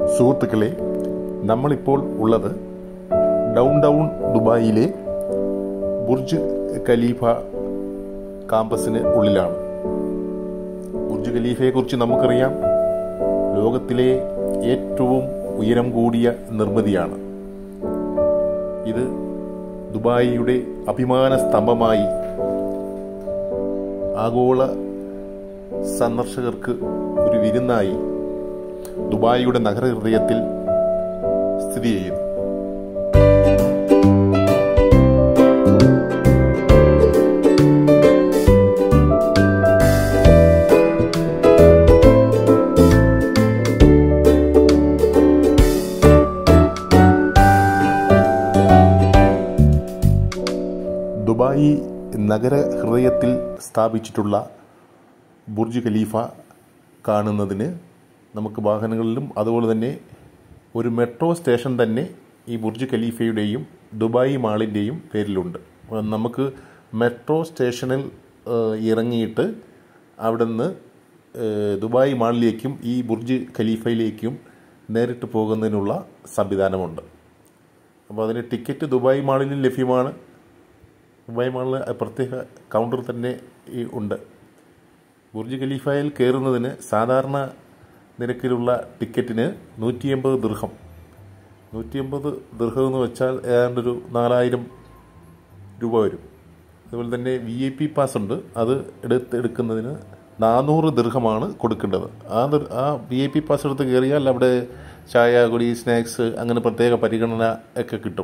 സുഹൃത്തുക്കളെ നമ്മളിപ്പോൾ ഉള്ളത് ഡൗൺ ടൗൺ ദുബായിലെ ബുർജ് ഖലീഫ കാമ്പസിന് ഉള്ളിലാണ് ബുർജ് ഖലീഫയെക്കുറിച്ച് നമുക്കറിയാം ലോകത്തിലെ ഏറ്റവും ഉയരം കൂടിയ നിർമ്മിതിയാണ് ഇത് ദുബായിയുടെ അഭിമാന സ്തംഭമായി ആഗോള സന്ദർശകർക്ക് ഒരു വിരുന്നായി ദുബായിയുടെ നഗരഹൃദയത്തിൽ സ്ഥിതി ചെയ്യുന്നു ദുബായി നഗര ഹൃദയത്തിൽ സ്ഥാപിച്ചിട്ടുള്ള ബുർജ് ഖലീഫ കാണുന്നതിന് നമുക്ക് വാഹനങ്ങളിലും അതുപോലെ തന്നെ ഒരു മെട്രോ സ്റ്റേഷൻ തന്നെ ഈ ബുർജ് ഖലീഫയുടെയും ദുബായ് മാളിൻ്റെയും പേരിലുണ്ട് നമുക്ക് മെട്രോ സ്റ്റേഷനിൽ ഏഹ്, ഇറങ്ങിയിട്ട് അവിടെ നിന്ന് ഏഹ്, ദുബായ് മാളിലേക്കും ഈ ബുർജ് ഖലീഫയിലേക്കും നേരിട്ട് പോകുന്നതിനുള്ള സംവിധാനമുണ്ട് അപ്പോൾ അതിന് ടിക്കറ്റ് ദുബായ് മാളിലും ലഭ്യമാണ് ദുബായ് മാളിൽ പ്രത്യേക കൗണ്ടർ തന്നെ ഈ ഉണ്ട് ബുർജ് ഖലീഫയിൽ കയറുന്നതിന് സാധാരണ നിരക്കിലുള്ള ടിക്കറ്റിന് നൂറ്റി എൺപത് ദീർഘം നൂറ്റി എൺപത് ദീർഘം എന്ന് വെച്ചാൽ ഏതാണ്ടൊരു നാലായിരം രൂപ വരും അതുപോലെ തന്നെ വി ഐ പി പാസ് ഉണ്ട് അത് എടുത്ത് എടുക്കുന്നതിന് നാനൂറ് ദീർഘമാണ് കൊടുക്കേണ്ടത് ആ ദീർ- ആ വി ഐ പി പാസ് എടുത്ത് കയറിയാൽ അവിടെ ചായ കുടി സ്നാക്സ് അങ്ങനെ പ്രത്യേക പരിഗണന ഒക്കെ കിട്ടും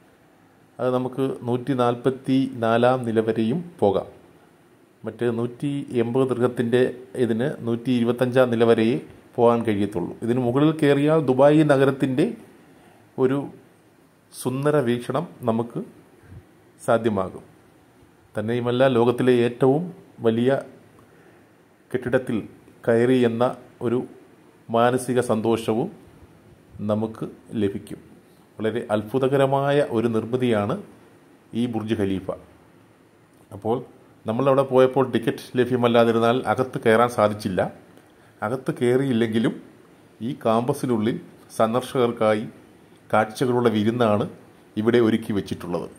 അത് നമുക്ക് നൂറ്റി നാൽപ്പത്തി നാലാം നില വരെയും പോകാം മറ്റ് നൂറ്റി എൺപത് ദീർഘത്തിൻ്റെ ഇതിന് നൂറ്റി ഇരുപത്തഞ്ചാം നില വരെയേ പോകാൻ കഴിയത്തുള്ളൂ ഇതിന് മുകളിൽ കയറിയാൽ ദുബായ് നഗരത്തിൻ്റെ ഒരു സുന്ദര വീക്ഷണം നമുക്ക് സാധ്യമാകും തന്നെയുമല്ല ലോകത്തിലെ ഏറ്റവും വലിയ കെട്ടിടത്തിൽ കയറി എന്ന ഒരു മാനസിക സന്തോഷവും നമുക്ക് ലഭിക്കും വളരെ അത്ഭുതകരമായ ഒരു നിർമ്മിതിയാണ് ഈ ബുർജ് ഖലീഫ അപ്പോൾ നമ്മളവിടെ പോയപ്പോൾ ടിക്കറ്റ് ലഭ്യമല്ലാതിരുന്നാൽ അകത്ത് കയറാൻ സാധിച്ചില്ല അകത്ത് കയറിയില്ലെങ്കിലും ഈ കാമ്പസിനുള്ളിൽ സന്ദർശകർക്കായി കാഴ്ചകളുടെ വിരുന്നാണ് ഇവിടെ ഒരുക്കി വച്ചിട്ടുള്ളത്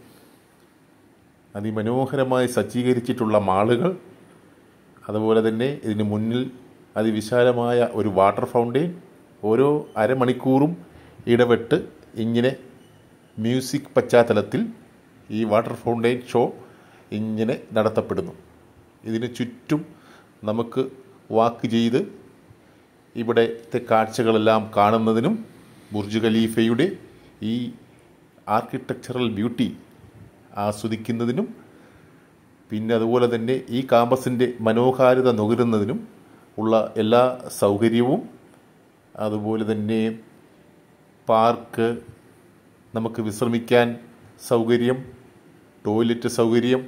അതിമനോഹരമായി സജ്ജീകരിച്ചിട്ടുള്ള മാളുകൾ അതുപോലെ തന്നെ ഇതിന് മുന്നിൽ അതിവിശാലമായ ഒരു വാട്ടർ ഫൗണ്ടെയിൻ ഓരോ അരമണിക്കൂറും ഇടപെട്ട് ഇങ്ങനെ മ്യൂസിക് പശ്ചാത്തലത്തിൽ ഈ വാട്ടർ ഫൗണ്ടെയിൻ ഷോ ഇങ്ങനെ നടത്തപ്പെടുന്നു ഇതിന് ചുറ്റും നമുക്ക് വാക്ക് ചെയ്ത് ഇവിടത്തെ കാഴ്ചകളെല്ലാം കാണുന്നതിനും ബുർജ് ഖലീഫയുടെ ഈ ആർക്കിടെക്ചറൽ ബ്യൂട്ടി ആസ്വദിക്കുന്നതിനും പിന്നെ അതുപോലെ തന്നെ ഈ കാമ്പസിൻ്റെ മനോഹാരിത നുകരുന്നതിനും ഉള്ള എല്ലാ സൗകര്യവും അതുപോലെ തന്നെ പാർക്ക് നമുക്ക് വിശ്രമിക്കാൻ സൗകര്യം ടോയ്ലറ്റ് സൗകര്യം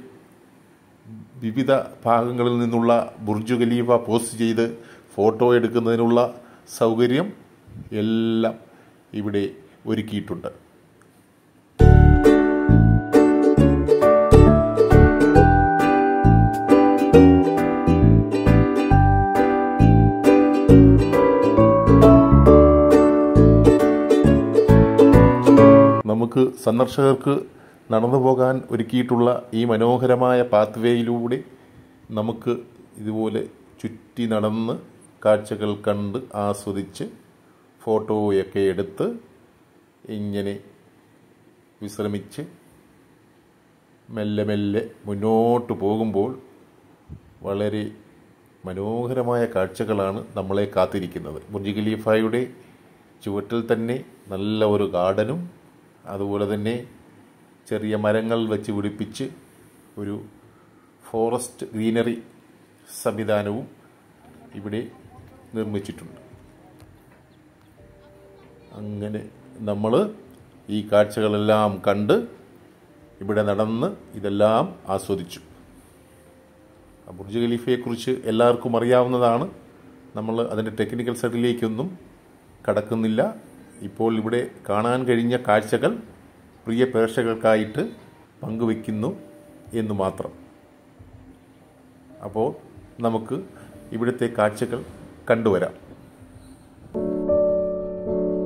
വിവിധ ഭാഗങ്ങളിൽ നിന്നുള്ള ബുർജ് ഖലീഫ പോസ്റ്റ് ചെയ്ത് ഫോട്ടോ എടുക്കുന്നതിനുള്ള സൗകര്യം എല്ലാം ഇവിടെ ഒരുക്കിയിട്ടുണ്ട് നമുക്ക് സന്ദർശകർക്ക് നടന്നു പോകാൻ ഒരുക്കിയിട്ടുള്ള ഈ മനോഹരമായ പാത്വേയിലൂടെ നമുക്ക് ഇതുപോലെ ചുറ്റി നടന്ന് കാഴ്ചകൾ കണ്ട് ആസ്വദിച്ച് ഫോട്ടോയൊക്കെ എടുത്ത് ഇങ്ങനെ വിശ്രമിച്ച് മെല്ലെ മെല്ലെ മുന്നോട്ട് പോകുമ്പോൾ വളരെ മനോഹരമായ കാഴ്ചകളാണ് നമ്മളെ കാത്തിരിക്കുന്നത് ബുർജ് ഖലീഫയുടെ ചുവട്ടിൽ തന്നെ നല്ല ഒരു ഗാർഡനും അതുപോലെ തന്നെ ചെറിയ മരങ്ങൾ വെച്ച് പിടിപ്പിച്ച് ഒരു ഫോറസ്റ്റ് ഗ്രീനറി സംവിധാനവും ഇവിടെ നിർമ്മിച്ചിട്ടുണ്ട് അങ്ങനെ നമ്മൾ ഈ കാഴ്ചകളെല്ലാം കണ്ട് ഇവിടെ നടന്ന് ഇതെല്ലാം ആസ്വദിച്ചു ആ ബുർജ് ഖലീഫയെക്കുറിച്ച് എല്ലാവർക്കും അറിയാവുന്നതാണ് നമ്മൾ അതിൻ്റെ ടെക്നിക്കൽ സൈഡിലേക്കൊന്നും കടക്കുന്നില്ല ഇപ്പോൾ ഇവിടെ കാണാൻ കഴിഞ്ഞ കാഴ്ചകൾ പ്രിയ പ്രേക്ഷകർക്കായിട്ട് പങ്കുവെക്കുന്നു എന്ന് മാത്രം അപ്പോൾ നമുക്ക് ഇവിടുത്തെ കാഴ്ചകൾ കണ്ടുവരാം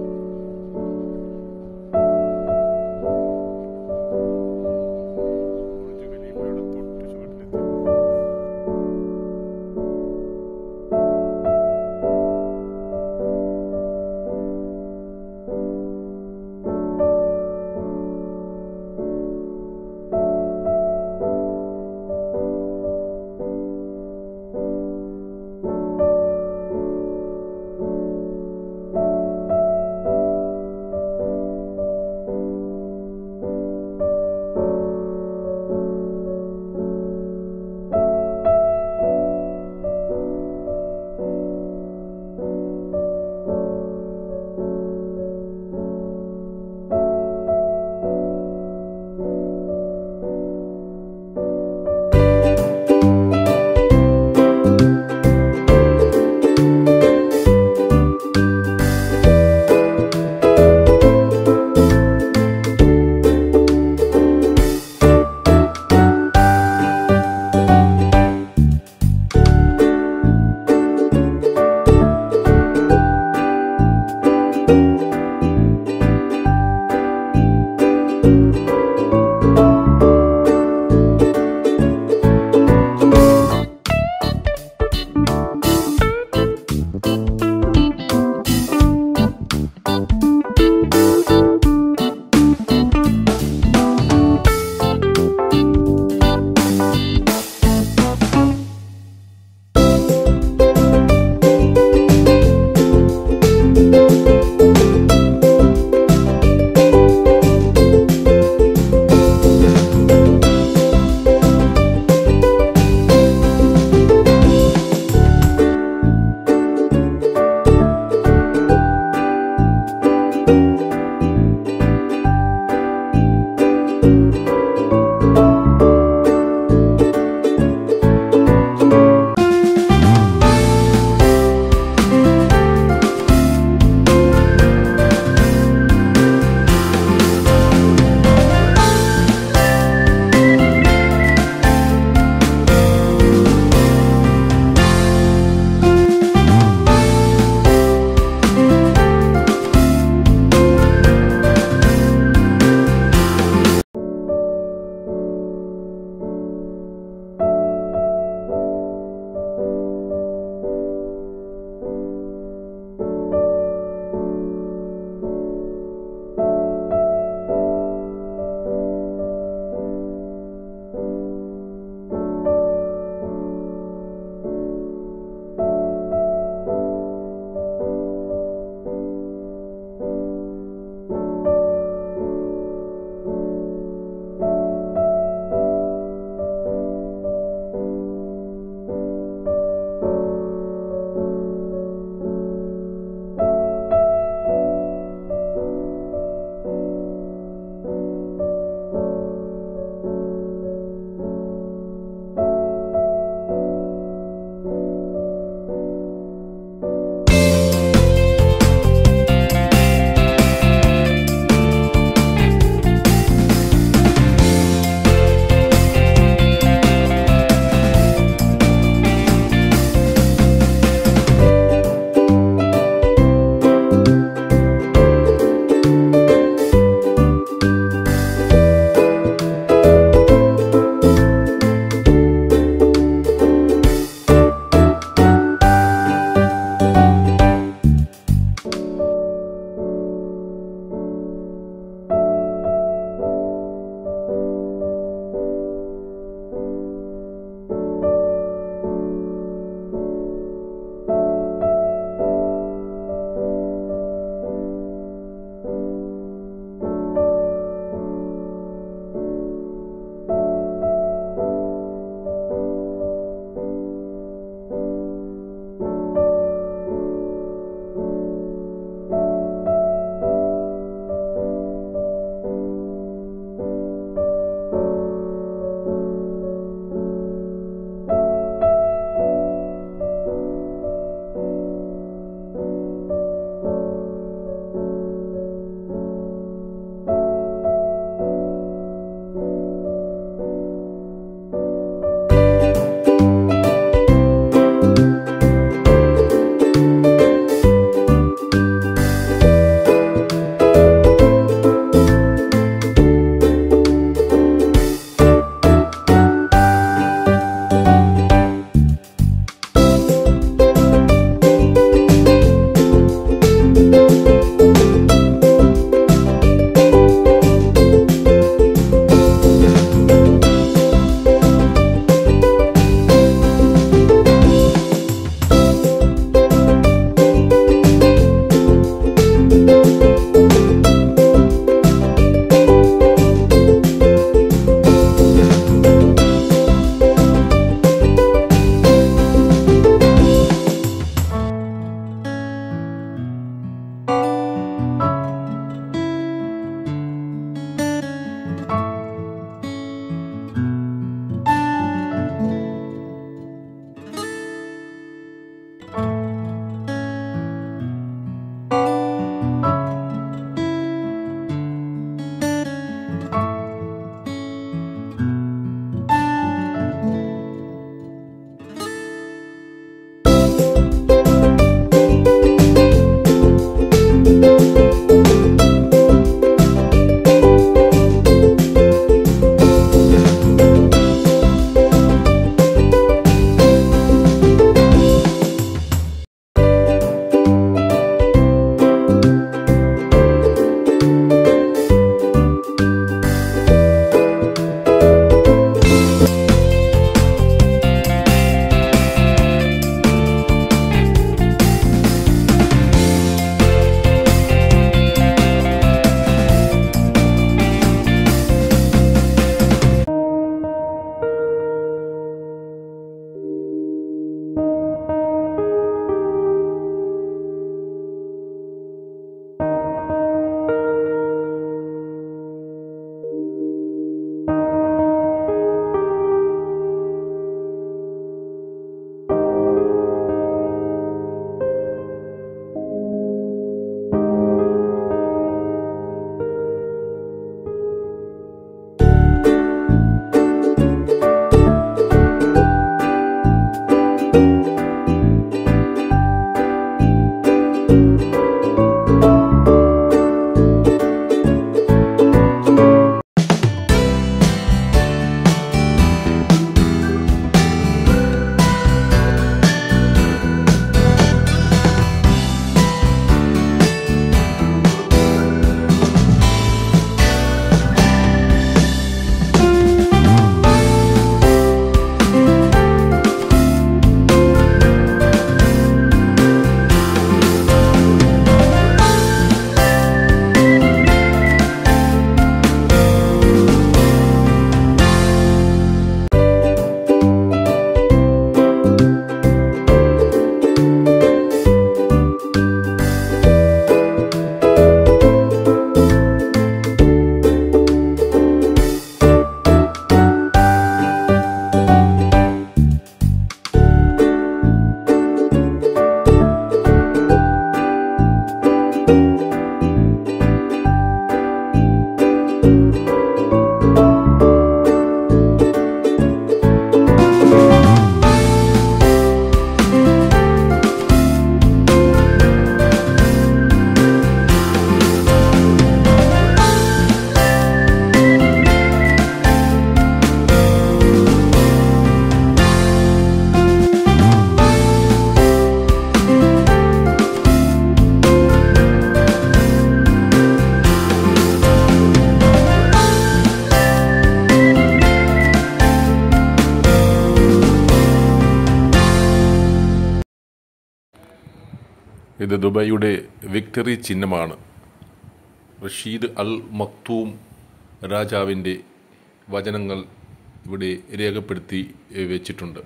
ഇത് ദുബായിയുടെ വിക്ടറി ചിഹ്നമാണ് റഷീദ് അൽ മക്തൂം രാജാവിൻ്റെ വചനങ്ങൾ ഇവിടെ രേഖപ്പെടുത്തി വെച്ചിട്ടുണ്ട്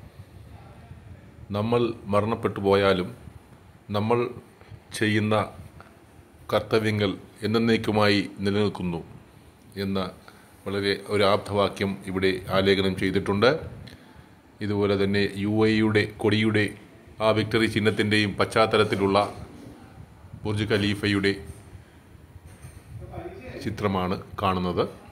നമ്മൾ മരണപ്പെട്ടു പോയാലും നമ്മൾ ചെയ്യുന്ന കർത്തവ്യങ്ങൾ എന്നേക്കുമായി നിലനിൽക്കുന്നു എന്ന വളരെ ഒരു ആപ്തവാക്യം ഇവിടെ ആലേഖനം ചെയ്തിട്ടുണ്ട് ഇതുപോലെ തന്നെ യു എയുടെ കൊടിയുടെ ആ വിക്ടറി ചിഹ്നത്തിൻ്റെയും പശ്ചാത്തലത്തിലുള്ള ബുർജ് ഖലീഫയുടെ ചിത്രമാണ് കാണുന്നത്